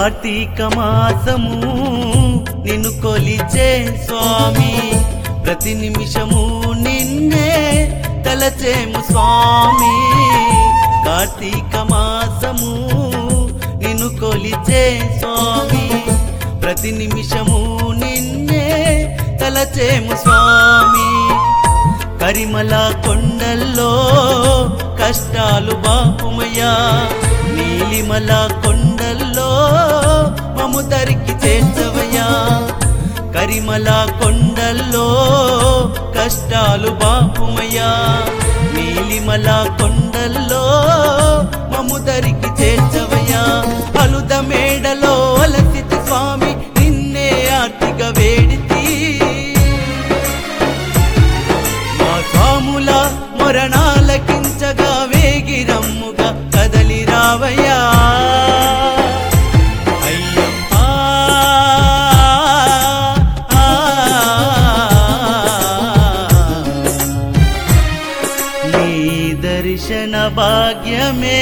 కార్తీక మాసము నిన్ను కొలిచే స్వామి ప్రతి నిమిషము నిన్నే తలచేము స్వామి కార్తీక మాసము నిన్ను కొలిచే స్వామి ప్రతి నిమిషము నిన్నే తలచేము స్వామి కరిమల కొండల్లో కష్టాలు బాపుమయ్యా నీలిమల కొండల్లో మము దరికి చేర్చవయ్యా కరిమల కొండల్లో కష్టాలు బాపుమయ్యా నీలిమల కొండల్లో మము దరికి చేర్చవయ్యా అలుద మేడలో అలసిత స్వామి నిన్నే ఆర్తిగా వేడితి మా స్వాముల మొరణాలకించగా వేగిరమ్ముగా కదలి రావయ్యా అయ్యప్పా, ఆ, నీ దర్శన భాగ్యమే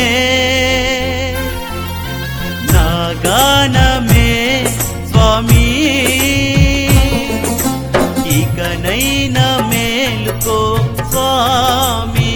నా గానమే స్వామి ఇకనైనా మేలుకో స్వామి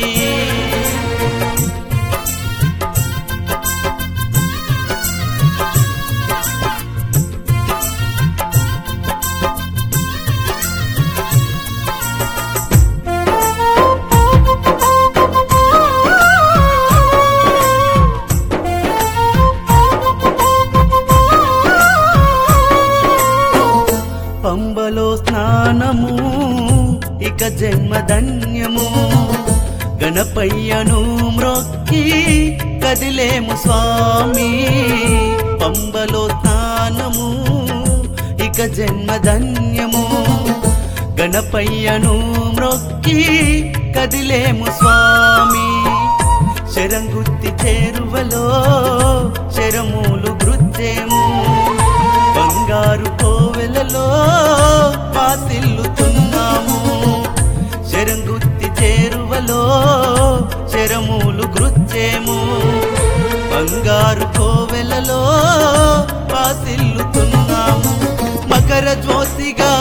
పంబలో స్నానము ఇక జన్మధన్యము గణపయ్యను మ్రొక్కి కదిలేము స్వామి పంబలో స్నానము ఇక జన్మధన్యము గణపయ్యను మ్రొక్కి కదిలేము స్వామి శరంగుత్తి చేరువలో శరములు గృత్యేము బంగారు కోవెలలో పాసిల్లుతున్నాము శరంగుత్తి చేరువలో శరములు గృత్యేము బంగారు కోవెలలో పాసిల్లుతున్నాము మకర జ్యోతిగా